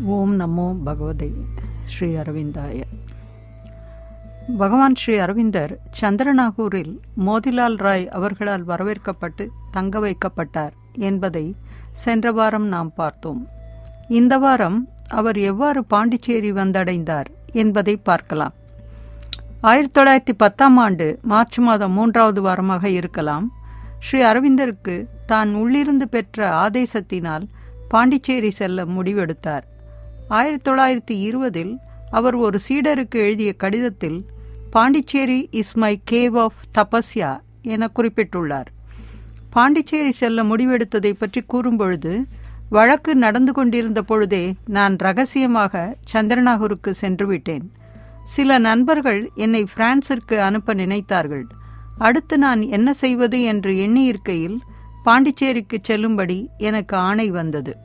ஓம் நமோ பகவதே ஸ்ரீ அரவிந்தாய பகவான் ஸ்ரீ அரவிந்தர் சந்திரநாகூரில் மோதிலால் ராய் அவர்களால் வரவேற்கப்பட்டு தங்க வைக்கப்பட்டார் என்பதை சென்ற வாரம் நாம் பார்த்தோம் இந்த வாரம் அவர் எவ்வாறு பாண்டிச்சேரி வந்தடைந்தார் என்பதை பார்க்கலாம் ஆயிரத்தி தொள்ளாயிரத்தி பத்தாம் ஆண்டு மார்ச் மாதம் மூன்றாவது வாரமாக இருக்கலாம் ஸ்ரீ அரவிந்தருக்கு தான் உள்ளிருந்து பெற்ற ஆதேசத்தினால் பாண்டிச்சேரி செல்ல முடிவெடுத்தார் ஆயிரத்தி தொள்ளாயிரத்தி இருபதில் அவர் ஒரு சீடருக்கு எழுதிய கடிதத்தில் Pondicherry is my cave of tapasya என குறிப்பிட்டுள்ளார் பாண்டிச்சேரி செல்ல முடிவெடுத்ததை பற்றி கூறும்பொழுது வழக்கு நடந்து கொண்டிருந்த பொழுதே நான் ரகசியமாக சந்திரநாகூருக்கு சென்று விட்டேன் சில நண்பர்கள் என்னை பிரான்சிற்கு அனுப்ப நினைத்தார்கள் அடுத்து நான் என்ன செய்வது என்று எண்ணியிருக்கையில் பாண்டிச்சேரிக்கு செல்லும்படி எனக்கு ஆணை வந்தது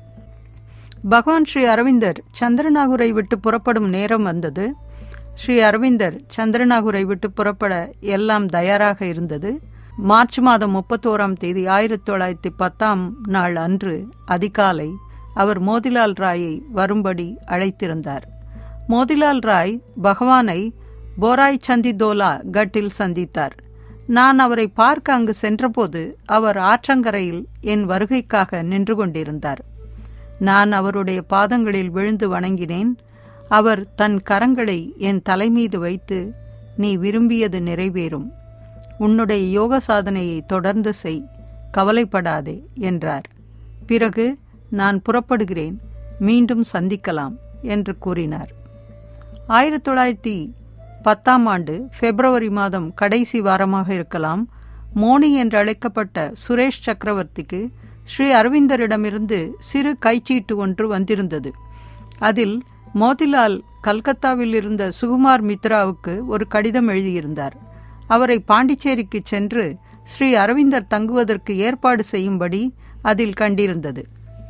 பகவான் ஸ்ரீ அரவிந்தர் சந்திரநாகூரை விட்டு புறப்படும் நேரம் வந்தது ஸ்ரீ அரவிந்தர் சந்திரநாகூரை விட்டு புறப்பட எல்லாம் தயாராக இருந்தது மார்ச் மாதம் முப்பத்தோராம் தேதி ஆயிரத்தி தொள்ளாயிரத்தி பத்தாம் நாள் அன்று அதிகாலை அவர் மோதிலால் ராயை வரும்படி அழைத்திருந்தார் மோதிலால் ராய் பகவானை போராய் சந்திதோலா கட்டில் சந்தித்தார் நான் அவரை பார்க்க அங்கு சென்றபோது அவர் ஆற்றங்கரையில் என் வருகைக்காக நின்று கொண்டிருந்தார் நான் அவருடைய பாதங்களில் விழுந்து வணங்கினேன் அவர் தன் கரங்களை என் தலைமீது வைத்து நீ விரும்பியது நிறைவேறும் உன்னுடைய யோக சாதனையை தொடர்ந்து செய் கவலைப்படாதே என்றார் பிறகு நான் புறப்படுகிறேன் மீண்டும் சந்திக்கலாம் என்று கூறினார் ஆயிரத்தி தொள்ளாயிரத்தி பத்தாம் ஆண்டு பிப்ரவரி மாதம் கடைசி வாரமாக இருக்கலாம் மோனி என்று அழைக்கப்பட்ட சுரேஷ் சக்கரவர்த்திக்கு ஸ்ரீ அரவிந்தரிடமிருந்து சிறு கைச்சீட்டு ஒன்று வந்திருந்தது அதில் மோதிலால் கல்கத்தாவில் இருந்த சுகுமார் மித்ராவுக்கு ஒரு கடிதம் எழுதியிருந்தார் அவரை பாண்டிச்சேரிக்கு சென்று ஸ்ரீ அரவிந்தர் தங்குவதற்கு ஏற்பாடு செய்யும்படி அதில் கண்டிருந்தது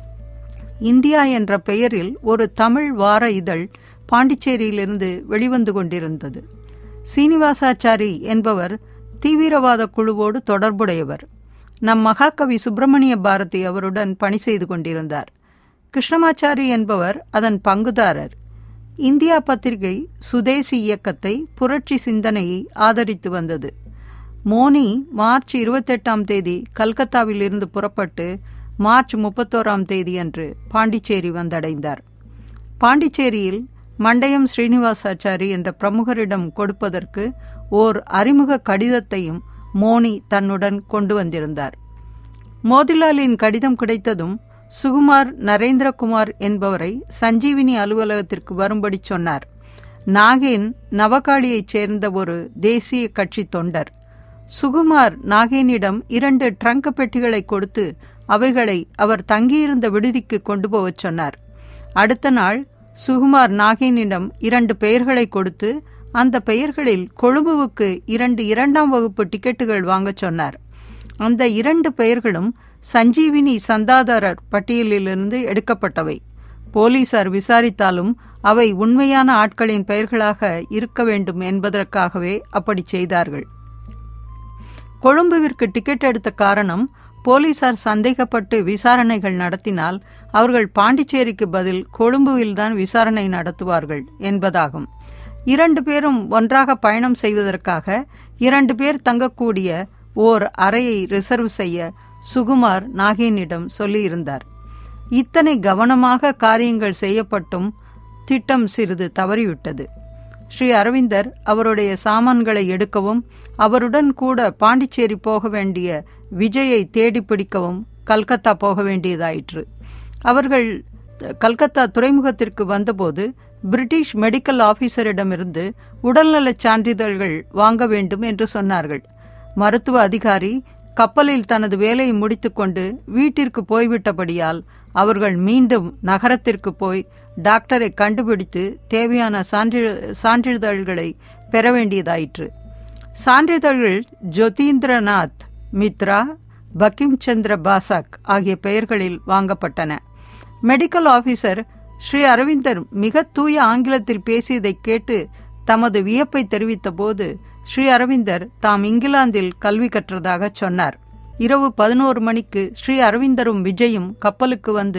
இந்தியா என்ற பெயரில் ஒரு தமிழ் வார இதழ் பாண்டிச்சேரியிலிருந்து வெளிவந்து கொண்டிருந்தது சீனிவாசாச்சாரி என்பவர் தீவிரவாத குழுவோடு தொடர்புடையவர் நம் மகாகவி சுப்பிரமணிய பாரதி அவருடன் பணி செய்து கொண்டிருந்தார் கிருஷ்ணமாச்சாரி என்பவர் அதன் பங்குதாரர் இந்தியா பத்திரிகை சுதேசி இயக்கத்தை புரட்சி சிந்தனையை ஆதரித்து வந்தது மோனி மார்ச் இருபத்தெட்டாம் தேதி கல்கத்தாவில் இருந்து புறப்பட்டு மார்ச் முப்பத்தோராம் தேதி அன்று பாண்டிச்சேரி வந்தடைந்தார் பாண்டிச்சேரியில் மண்டயம் ஸ்ரீனிவாசாச்சாரி என்ற பிரமுகரிடம் கொடுப்பதற்கு ஓர் அறிமுக கடிதத்தையும் மோனி தன்னுடன் கொண்டு வந்திருந்தார் மோதிலாலின் கடிதம் கிடைத்ததும் சுகுமார் நரேந்திரகுமார் என்பவரை சஞ்சீவினி அலுவலகத்திற்கு வரும்படி சொன்னார் நாகேன் நவகாளியைச் சேர்ந்த ஒரு தேசிய கட்சி தொண்டர் சுகுமார் நாகேனிடம் இரண்டு ட்ரங்க் பெட்டிகளை கொடுத்து அவைகளை அவர் தங்கியிருந்த விடுதிக்கு கொண்டு போகச் சொன்னார் அடுத்த நாள் சுகுமார் நாகேனிடம் இரண்டு பெயர்களை கொடுத்து அந்த பெயர்களில் கொழும்புவுக்கு இரண்டு இரண்டாம் வகுப்பு டிக்கெட்டுகள் வாங்கச் சொன்னார் அந்த இரண்டு பெயர்களும் சஞ்சீவினி சந்தாதாரர் பட்டியலிலிருந்து எடுக்கப்பட்டவை போலீசார் விசாரித்தாலும் அவை உண்மையான ஆட்களின் பெயர்களாக இருக்க வேண்டும் என்பதற்காகவே அப்படி செய்தார்கள் கொழும்புவிற்கு டிக்கெட் எடுத்த காரணம் போலீசார் சந்தேகப்பட்டு விசாரணைகள் நடத்தினால் அவர்கள் பாண்டிச்சேரிக்கு பதில் கொழும்புவில்தான் விசாரணை நடத்துவார்கள் என்பதாகும் இரண்டு பேரும் ஒன்றாக பயணம் செய்வதற்காக இரண்டு பேர் தங்கக்கூடிய ஓர் அறையை ரிசர்வ் செய்ய சுகுமார் நாகேனிடம் சொல்லியிருந்தார் இத்தனை கவனமாக காரியங்கள் செய்யப்பட்டும் திட்டம் சிறிது தவறிவிட்டது ஸ்ரீ அரவிந்தர் அவருடைய சாமான்களை எடுக்கவும் அவருடன் கூட பாண்டிச்சேரி போக வேண்டிய விஜயை தேடி பிடிக்கவும் கல்கத்தா போக வேண்டியதாயிற்று அவர்கள் கல்கத்தா துறைமுகத்திற்கு வந்தபோது பிரிட்டிஷ் மெடிக்கல் ஆபீசரிடமிருந்து உடல்நலச் சான்றிதழ்கள் வாங்க வேண்டும் என்று சொன்னார்கள் மருத்துவ அதிகாரி கப்பலில் தனது வேலையை முடித்துக்கொண்டு வீட்டிற்கு போய்விட்டபடியால் அவர்கள் மீண்டும் நகரத்திற்கு போய் டாக்டரை கண்டுபிடித்து தேவையான சான்றி சான்றிதழ்களை பெற வேண்டியதாயிற்று சான்றிதழ்கள் ஜோதீந்திரநாத் மித்ரா பக்கிம் சந்திர பாசாக் ஆகிய பெயர்களில் வாங்கப்பட்டன மெடிக்கல் ஆபீசர் ஸ்ரீ அரவிந்தர் மிக தூய ஆங்கிலத்தில் பேசியதை கேட்டு தமது வியப்பை தெரிவித்தபோது ஸ்ரீ அரவிந்தர் தாம் இங்கிலாந்தில் கல்வி கற்றதாக சொன்னார் இரவு பதினோரு மணிக்கு ஸ்ரீ அரவிந்தரும் விஜயும் கப்பலுக்கு வந்து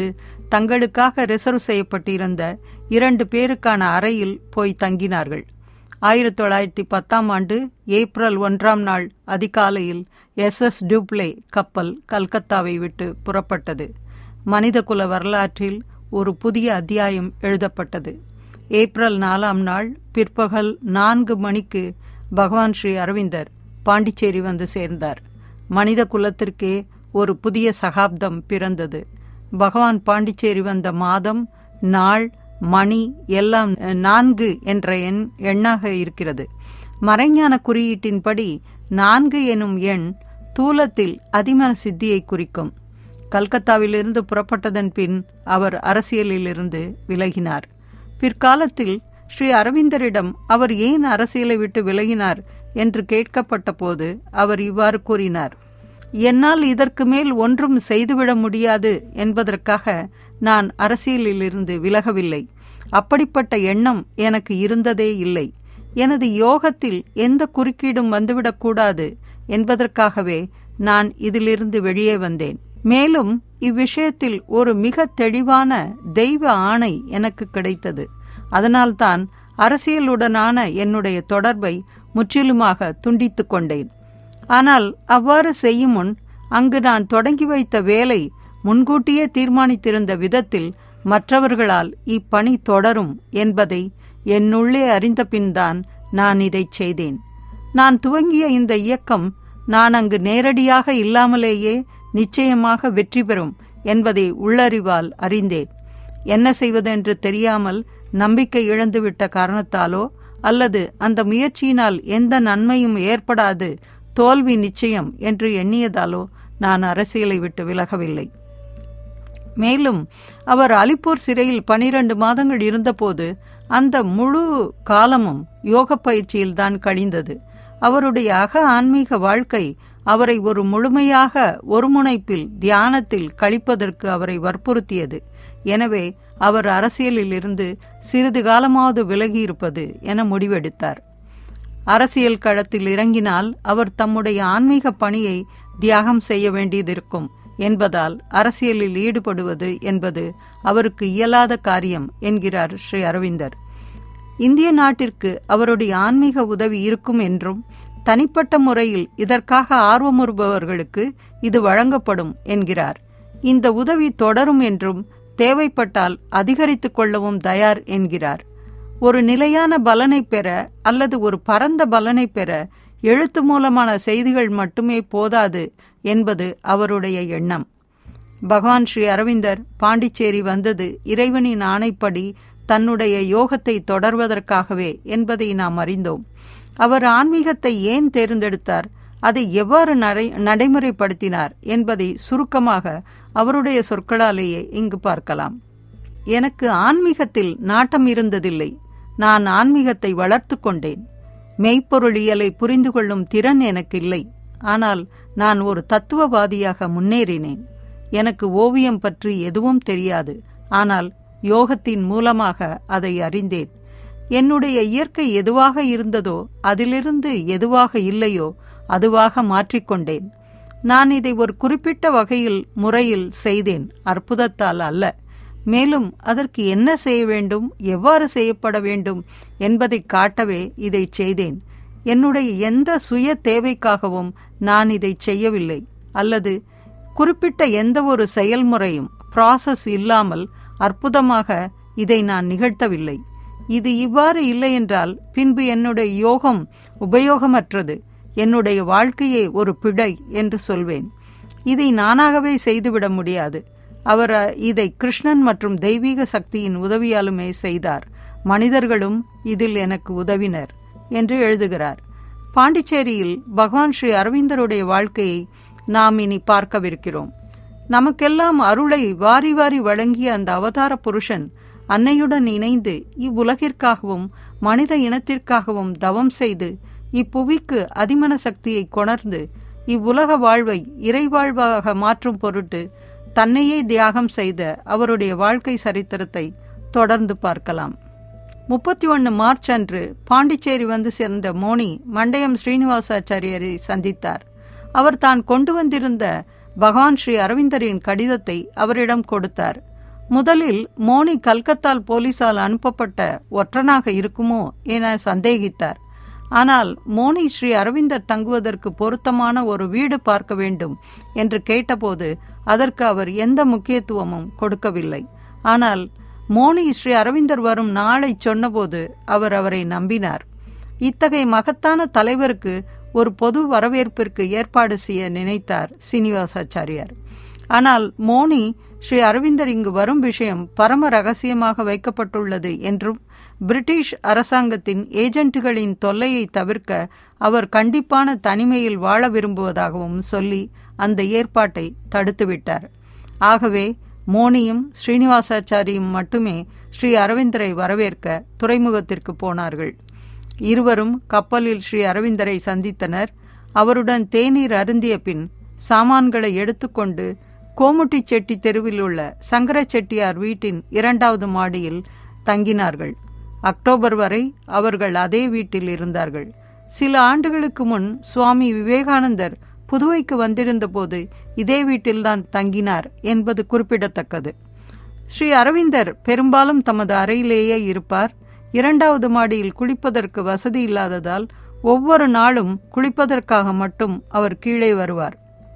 தங்களுக்காக ரிசர்வ் செய்யப்பட்டிருந்த இரண்டு பேருக்கான அறையில் போய் தங்கினார்கள் ஆயிரத்தி தொள்ளாயிரத்தி பத்தாம் ஆண்டு ஏப்ரல் ஒன்றாம் நாள் அதிகாலையில் எஸ் எஸ் டியூப்ளே கப்பல் கல்கத்தாவை விட்டு புறப்பட்டது மனிதகுல வரலாற்றில் ஒரு புதிய அத்தியாயம் எழுதப்பட்டது ஏப்ரல் நாலாம் நாள் பிற்பகல் நான்கு மணிக்கு பகவான் ஸ்ரீ அரவிந்தர் பாண்டிச்சேரி வந்து சேர்ந்தார் மனித குலத்திற்கே ஒரு புதிய சகாப்தம் பிறந்தது பகவான் பாண்டிச்சேரி வந்த மாதம் நாள் மணி எல்லாம் நான்கு என்ற எண் எண்ணாக இருக்கிறது மறைஞான குறியீட்டின்படி நான்கு எனும் எண் தூலத்தில் அதிமன சித்தியை குறிக்கும் கல்கத்தாவிலிருந்து புறப்பட்டதன் பின் அவர் அரசியலிலிருந்து விலகினார் பிற்காலத்தில் ஸ்ரீ அரவிந்தரிடம் அவர் ஏன் அரசியலை விட்டு விலகினார் என்று கேட்கப்பட்ட போது அவர் இவ்வாறு கூறினார் என்னால் இதற்கு மேல் ஒன்றும் செய்துவிட முடியாது என்பதற்காக நான் அரசியலிலிருந்து விலகவில்லை அப்படிப்பட்ட எண்ணம் எனக்கு இருந்ததே இல்லை எனது யோகத்தில் எந்த குறுக்கீடும் வந்துவிடக்கூடாது என்பதற்காகவே நான் இதிலிருந்து வெளியே வந்தேன் மேலும் இவ்விஷயத்தில் ஒரு மிக தெளிவான தெய்வ ஆணை எனக்கு கிடைத்தது அதனால்தான் அரசியலுடனான என்னுடைய தொடர்பை முற்றிலுமாக துண்டித்து கொண்டேன் ஆனால் அவ்வாறு செய்யும் முன் அங்கு நான் தொடங்கி வைத்த வேலை முன்கூட்டியே தீர்மானித்திருந்த விதத்தில் மற்றவர்களால் இப்பணி தொடரும் என்பதை என்னுள்ளே அறிந்த பின்தான் நான் இதைச் செய்தேன் நான் துவங்கிய இந்த இயக்கம் நான் அங்கு நேரடியாக இல்லாமலேயே நிச்சயமாக வெற்றி பெறும் என்பதை உள்ளறிவால் அறிந்தேன் என்ன செய்வதென்று தெரியாமல் நம்பிக்கை இழந்துவிட்ட காரணத்தாலோ அல்லது அந்த முயற்சியினால் எந்த நன்மையும் ஏற்படாது தோல்வி நிச்சயம் என்று எண்ணியதாலோ நான் அரசியலை விட்டு விலகவில்லை மேலும் அவர் அலிப்பூர் சிறையில் பனிரெண்டு மாதங்கள் இருந்தபோது அந்த முழு காலமும் யோக பயிற்சியில்தான் கழிந்தது அவருடைய அக ஆன்மீக வாழ்க்கை அவரை ஒரு முழுமையாக ஒருமுனைப்பில் தியானத்தில் கழிப்பதற்கு அவரை வற்புறுத்தியது எனவே அவர் அரசியலில் இருந்து சிறிது காலமாவது விலகியிருப்பது என முடிவெடுத்தார் அரசியல் களத்தில் இறங்கினால் அவர் தம்முடைய ஆன்மீக பணியை தியாகம் செய்ய வேண்டியதிருக்கும் என்பதால் அரசியலில் ஈடுபடுவது என்பது அவருக்கு இயலாத காரியம் என்கிறார் ஸ்ரீ அரவிந்தர் இந்திய நாட்டிற்கு அவருடைய ஆன்மீக உதவி இருக்கும் என்றும் தனிப்பட்ட முறையில் இதற்காக ஆர்வமுறுபவர்களுக்கு இது வழங்கப்படும் என்கிறார் இந்த உதவி தொடரும் என்றும் தேவைப்பட்டால் அதிகரித்துக் கொள்ளவும் தயார் என்கிறார் ஒரு நிலையான பலனை பெற அல்லது ஒரு பரந்த பலனை பெற எழுத்து மூலமான செய்திகள் மட்டுமே போதாது என்பது அவருடைய எண்ணம் பகவான் ஸ்ரீ அரவிந்தர் பாண்டிச்சேரி வந்தது இறைவனின் ஆணைப்படி தன்னுடைய யோகத்தை தொடர்வதற்காகவே என்பதை நாம் அறிந்தோம் அவர் ஆன்மீகத்தை ஏன் தேர்ந்தெடுத்தார் அதை எவ்வாறு நடை நடைமுறைப்படுத்தினார் என்பதை சுருக்கமாக அவருடைய சொற்களாலேயே இங்கு பார்க்கலாம் எனக்கு ஆன்மீகத்தில் நாட்டம் இருந்ததில்லை நான் ஆன்மீகத்தை வளர்த்து கொண்டேன் மெய்ப்பொருளியலை புரிந்து கொள்ளும் திறன் எனக்கு இல்லை ஆனால் நான் ஒரு தத்துவவாதியாக முன்னேறினேன் எனக்கு ஓவியம் பற்றி எதுவும் தெரியாது ஆனால் யோகத்தின் மூலமாக அதை அறிந்தேன் என்னுடைய இயற்கை எதுவாக இருந்ததோ அதிலிருந்து எதுவாக இல்லையோ அதுவாக மாற்றிக்கொண்டேன் நான் இதை ஒரு குறிப்பிட்ட வகையில் முறையில் செய்தேன் அற்புதத்தால் அல்ல மேலும் அதற்கு என்ன செய்ய வேண்டும் எவ்வாறு செய்யப்பட வேண்டும் என்பதை காட்டவே இதை செய்தேன் என்னுடைய எந்த சுய தேவைக்காகவும் நான் இதை செய்யவில்லை அல்லது குறிப்பிட்ட எந்த ஒரு செயல்முறையும் ப்ராசஸ் இல்லாமல் அற்புதமாக இதை நான் நிகழ்த்தவில்லை இது இவ்வாறு இல்லை என்றால் பின்பு என்னுடைய யோகம் உபயோகமற்றது என்னுடைய வாழ்க்கையே ஒரு பிழை என்று சொல்வேன் இதை நானாகவே செய்துவிட முடியாது அவர் இதை கிருஷ்ணன் மற்றும் தெய்வீக சக்தியின் உதவியாலுமே செய்தார் மனிதர்களும் இதில் எனக்கு உதவினர் என்று எழுதுகிறார் பாண்டிச்சேரியில் பகவான் ஸ்ரீ அரவிந்தருடைய வாழ்க்கையை நாம் இனி பார்க்கவிருக்கிறோம் நமக்கெல்லாம் அருளை வாரி வாரி வழங்கிய அந்த அவதார புருஷன் அன்னையுடன் இணைந்து இவ்வுலகிற்காகவும் மனித இனத்திற்காகவும் தவம் செய்து இப்புவிக்கு அதிமன சக்தியை கொணர்ந்து இவ்வுலக வாழ்வை இறைவாழ்வாக மாற்றும் பொருட்டு தன்னையே தியாகம் செய்த அவருடைய வாழ்க்கை சரித்திரத்தை தொடர்ந்து பார்க்கலாம் முப்பத்தி ஒன்று மார்ச் அன்று பாண்டிச்சேரி வந்து சேர்ந்த மோனி மண்டயம் ஸ்ரீனிவாசாச்சாரியரை சந்தித்தார் அவர் தான் கொண்டு வந்திருந்த பகவான் ஸ்ரீ அரவிந்தரின் கடிதத்தை அவரிடம் கொடுத்தார் முதலில் மோனி கல்கத்தால் போலீசால் அனுப்பப்பட்ட ஒற்றனாக இருக்குமோ என சந்தேகித்தார் ஆனால் மோனி ஸ்ரீ அரவிந்தர் தங்குவதற்கு பொருத்தமான ஒரு வீடு பார்க்க வேண்டும் என்று கேட்டபோது அதற்கு அவர் எந்த முக்கியத்துவமும் கொடுக்கவில்லை ஆனால் மோனி ஸ்ரீ அரவிந்தர் வரும் நாளை சொன்னபோது அவர் அவரை நம்பினார் இத்தகைய மகத்தான தலைவருக்கு ஒரு பொது வரவேற்பிற்கு ஏற்பாடு செய்ய நினைத்தார் சீனிவாசாச்சாரியார் ஆனால் மோனி ஸ்ரீ அரவிந்தர் இங்கு வரும் விஷயம் பரம ரகசியமாக வைக்கப்பட்டுள்ளது என்றும் பிரிட்டிஷ் அரசாங்கத்தின் ஏஜென்ட்டுகளின் தொல்லையை தவிர்க்க அவர் கண்டிப்பான தனிமையில் வாழ விரும்புவதாகவும் சொல்லி அந்த ஏற்பாட்டை தடுத்துவிட்டார் ஆகவே மோனியும் ஸ்ரீனிவாசாச்சாரியும் மட்டுமே ஸ்ரீ அரவிந்தரை வரவேற்க துறைமுகத்திற்கு போனார்கள் இருவரும் கப்பலில் ஸ்ரீ அரவிந்தரை சந்தித்தனர் அவருடன் தேநீர் அருந்திய பின் சாமான்களை எடுத்துக்கொண்டு கோமுட்டிச்செட்டி தெருவில் உள்ள சங்கர செட்டியார் வீட்டின் இரண்டாவது மாடியில் தங்கினார்கள் அக்டோபர் வரை அவர்கள் அதே வீட்டில் இருந்தார்கள் சில ஆண்டுகளுக்கு முன் சுவாமி விவேகானந்தர் புதுவைக்கு வந்திருந்த போது இதே வீட்டில்தான் தங்கினார் என்பது குறிப்பிடத்தக்கது ஸ்ரீ அரவிந்தர் பெரும்பாலும் தமது அறையிலேயே இருப்பார் இரண்டாவது மாடியில் குளிப்பதற்கு வசதி இல்லாததால் ஒவ்வொரு நாளும் குளிப்பதற்காக மட்டும் அவர் கீழே வருவார்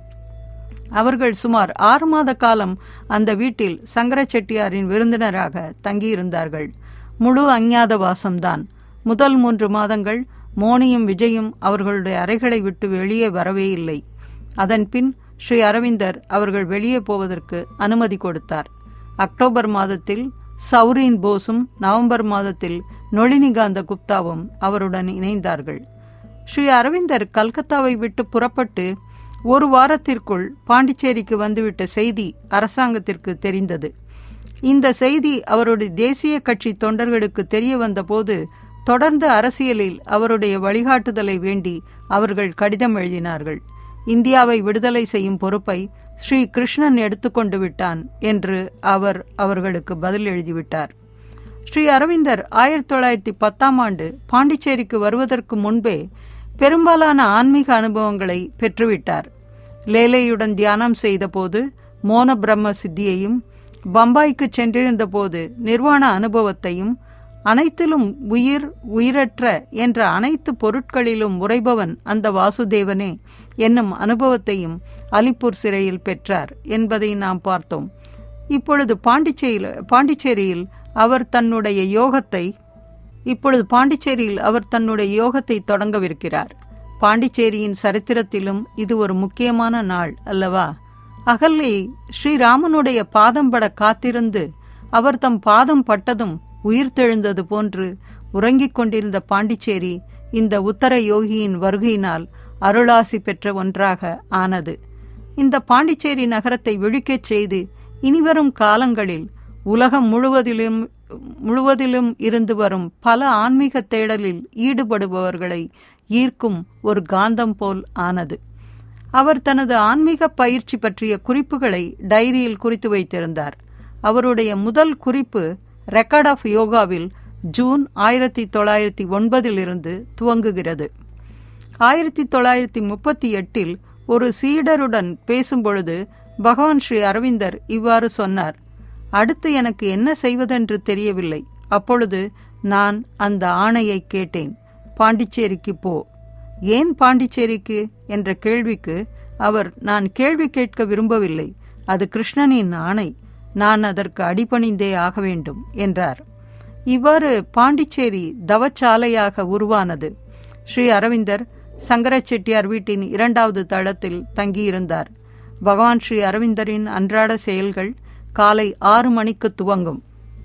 அவர்கள் சுமார் ஆறு மாத காலம் அந்த வீட்டில் சங்கர செட்டியாரின் விருந்தினராக தங்கியிருந்தார்கள் முழு அஞ்ஞாத வாசம்தான் முதல் மூன்று மாதங்கள் மோனியும் விஜயும் அவர்களுடைய அறைகளை விட்டு வெளியே வரவே இல்லை அதன் பின் ஸ்ரீ அரவிந்தர் அவர்கள் வெளியே போவதற்கு அனுமதி கொடுத்தார் அக்டோபர் மாதத்தில் சௌரீன் போஸும் நவம்பர் மாதத்தில் நொளினிகாந்த குப்தாவும் அவருடன் இணைந்தார்கள் ஸ்ரீ அரவிந்தர் கல்கத்தாவை விட்டு புறப்பட்டு ஒரு வாரத்திற்குள் பாண்டிச்சேரிக்கு வந்துவிட்ட செய்தி அரசாங்கத்திற்கு தெரிந்தது இந்த செய்தி அவருடைய தேசிய கட்சி தொண்டர்களுக்கு தெரிய வந்தபோது தொடர்ந்து அரசியலில் அவருடைய வழிகாட்டுதலை வேண்டி அவர்கள் கடிதம் எழுதினார்கள் இந்தியாவை விடுதலை செய்யும் பொறுப்பை ஸ்ரீ கிருஷ்ணன் எடுத்துக்கொண்டு விட்டான் என்று அவர் அவர்களுக்கு பதில் எழுதிவிட்டார் ஸ்ரீ அரவிந்தர் ஆயிரத்தி தொள்ளாயிரத்தி பத்தாம் ஆண்டு பாண்டிச்சேரிக்கு வருவதற்கு முன்பே பெரும்பாலான ஆன்மீக அனுபவங்களை பெற்றுவிட்டார் லேலேயுடன் தியானம் செய்தபோது மோன பிரம்ம சித்தியையும் பம்பாய்க்கு சென்றிருந்த போது நிர்வாண அனுபவத்தையும் அனைத்திலும் உயிர் உயிரற்ற என்ற அனைத்து பொருட்களிலும் உறைபவன் அந்த வாசுதேவனே என்னும் அனுபவத்தையும் அலிப்பூர் சிறையில் பெற்றார் என்பதை நாம் பார்த்தோம் இப்பொழுது பாண்டிச்சேரியில் பாண்டிச்சேரியில் அவர் தன்னுடைய யோகத்தை இப்பொழுது பாண்டிச்சேரியில் அவர் தன்னுடைய யோகத்தை தொடங்கவிருக்கிறார் பாண்டிச்சேரியின் சரித்திரத்திலும் இது ஒரு முக்கியமான நாள் அல்லவா அகல்லை ஸ்ரீராமனுடைய பாதம் பட காத்திருந்து அவர் தம் பாதம் பட்டதும் உயிர்த்தெழுந்தது போன்று உறங்கிக் கொண்டிருந்த பாண்டிச்சேரி இந்த உத்தர யோகியின் வருகையினால் அருளாசி பெற்ற ஒன்றாக ஆனது இந்த பாண்டிச்சேரி நகரத்தை விழிக்கச் செய்து இனிவரும் காலங்களில் உலகம் முழுவதிலும் முழுவதிலும் இருந்து வரும் பல ஆன்மீக தேடலில் ஈடுபடுபவர்களை ஈர்க்கும் ஒரு காந்தம் போல் ஆனது அவர் தனது ஆன்மீக பயிற்சி பற்றிய குறிப்புகளை டைரியில் குறித்து வைத்திருந்தார் அவருடைய முதல் குறிப்பு ரெக்கார்ட் ஆஃப் யோகாவில் ஜூன் ஆயிரத்தி தொள்ளாயிரத்தி ஒன்பதிலிருந்து துவங்குகிறது ஆயிரத்தி தொள்ளாயிரத்தி முப்பத்தி எட்டில் ஒரு சீடருடன் பேசும்பொழுது பகவான் ஸ்ரீ அரவிந்தர் இவ்வாறு சொன்னார் அடுத்து எனக்கு என்ன செய்வதென்று தெரியவில்லை அப்பொழுது நான் அந்த ஆணையை கேட்டேன் பாண்டிச்சேரிக்கு போ ஏன் பாண்டிச்சேரிக்கு என்ற கேள்விக்கு அவர் நான் கேள்வி கேட்க விரும்பவில்லை அது கிருஷ்ணனின் ஆணை நான் அதற்கு அடிபணிந்தே ஆக வேண்டும் என்றார் இவ்வாறு பாண்டிச்சேரி தவச்சாலையாக உருவானது ஸ்ரீ அரவிந்தர் சங்கர செட்டியார் வீட்டின் இரண்டாவது தளத்தில் தங்கியிருந்தார் பகவான் ஸ்ரீ அரவிந்தரின் அன்றாட செயல்கள் காலை ஆறு மணிக்கு துவங்கும்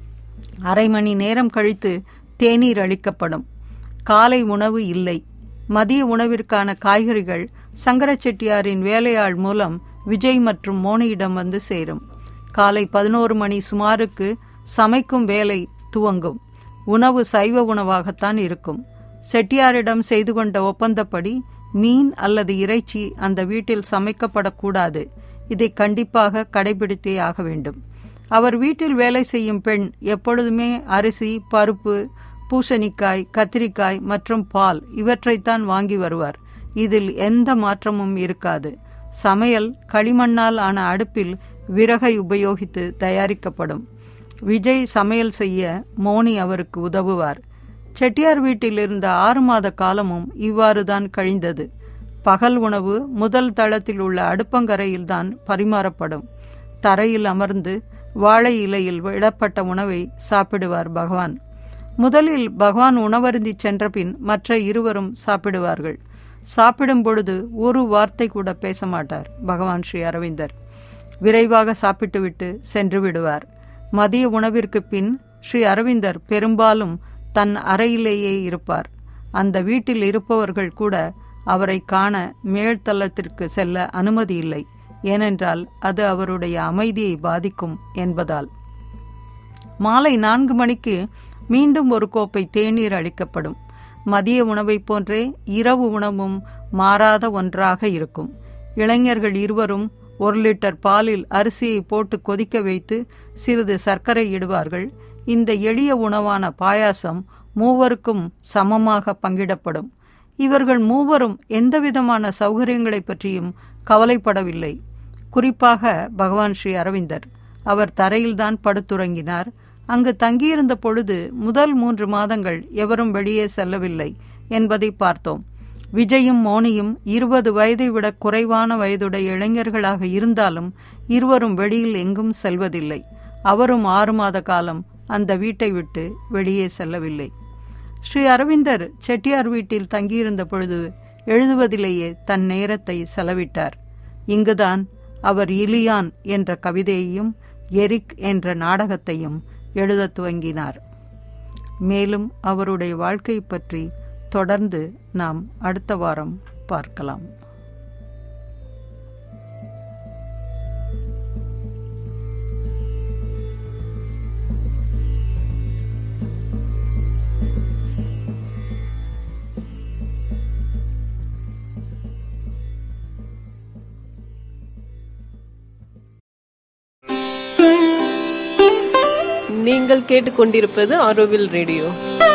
அரை மணி நேரம் கழித்து தேநீர் அளிக்கப்படும் காலை உணவு இல்லை மதிய உணவிற்கான காய்கறிகள் சங்கர செட்டியாரின் வேலையாள் மூலம் விஜய் மற்றும் மோனியிடம் வந்து சேரும் காலை பதினோரு மணி சுமாருக்கு சமைக்கும் வேலை துவங்கும் உணவு சைவ உணவாகத்தான் இருக்கும் செட்டியாரிடம் செய்து கொண்ட ஒப்பந்தப்படி மீன் அல்லது இறைச்சி அந்த வீட்டில் சமைக்கப்படக்கூடாது இதை கண்டிப்பாக கடைபிடித்தே ஆக வேண்டும் அவர் வீட்டில் வேலை செய்யும் பெண் எப்பொழுதுமே அரிசி பருப்பு பூசணிக்காய் கத்திரிக்காய் மற்றும் பால் இவற்றைத்தான் வாங்கி வருவார் இதில் எந்த மாற்றமும் இருக்காது சமையல் களிமண்ணால் ஆன அடுப்பில் விறகை உபயோகித்து தயாரிக்கப்படும் விஜய் சமையல் செய்ய மோனி அவருக்கு உதவுவார் செட்டியார் வீட்டில் இருந்த ஆறு மாத காலமும் இவ்வாறுதான் கழிந்தது பகல் உணவு முதல் தளத்தில் உள்ள அடுப்பங்கரையில்தான் பரிமாறப்படும் தரையில் அமர்ந்து வாழை இலையில் விடப்பட்ட உணவை சாப்பிடுவார் பகவான் முதலில் பகவான் உணவருந்தி சென்றபின் மற்ற இருவரும் சாப்பிடுவார்கள் சாப்பிடும் பொழுது ஒரு வார்த்தை கூட பேச மாட்டார் பகவான் ஸ்ரீ அரவிந்தர் விரைவாக சாப்பிட்டுவிட்டு சென்று விடுவார் மதிய உணவிற்கு பின் ஸ்ரீ அரவிந்தர் பெரும்பாலும் தன் அறையிலேயே இருப்பார் அந்த வீட்டில் இருப்பவர்கள் கூட அவரை காண மேல்தளத்திற்கு செல்ல அனுமதி இல்லை ஏனென்றால் அது அவருடைய அமைதியை பாதிக்கும் என்பதால் மாலை நான்கு மணிக்கு மீண்டும் ஒரு கோப்பை தேநீர் அளிக்கப்படும் மதிய உணவைப் போன்றே இரவு உணவும் மாறாத ஒன்றாக இருக்கும் இளைஞர்கள் இருவரும் ஒரு லிட்டர் பாலில் அரிசியை போட்டு கொதிக்க வைத்து சிறிது சர்க்கரை இடுவார்கள் இந்த எளிய உணவான பாயாசம் மூவருக்கும் சமமாக பங்கிடப்படும் இவர்கள் மூவரும் எந்தவிதமான சௌகரியங்களை பற்றியும் கவலைப்படவில்லை குறிப்பாக பகவான் ஸ்ரீ அரவிந்தர் அவர் தரையில்தான் படுத்துறங்கினார் அங்கு தங்கியிருந்த பொழுது முதல் மூன்று மாதங்கள் எவரும் வெளியே செல்லவில்லை என்பதை பார்த்தோம் விஜயும் மோனியும் இருபது வயதை விட குறைவான வயதுடைய இளைஞர்களாக இருந்தாலும் இருவரும் வெளியில் எங்கும் செல்வதில்லை அவரும் ஆறு மாத காலம் அந்த வீட்டை விட்டு வெளியே செல்லவில்லை ஸ்ரீ அரவிந்தர் செட்டியார் வீட்டில் தங்கியிருந்த பொழுது எழுதுவதிலேயே தன் நேரத்தை செலவிட்டார் இங்குதான் அவர் இலியான் என்ற கவிதையையும் எரிக் என்ற நாடகத்தையும் எழுதத் துவங்கினார் மேலும் அவருடைய வாழ்க்கை பற்றி தொடர்ந்து நாம் அடுத்த வாரம் பார்க்கலாம் நீங்கள் கேட்டுக்கொண்டிருப்பது ஆரோவில் ரேடியோ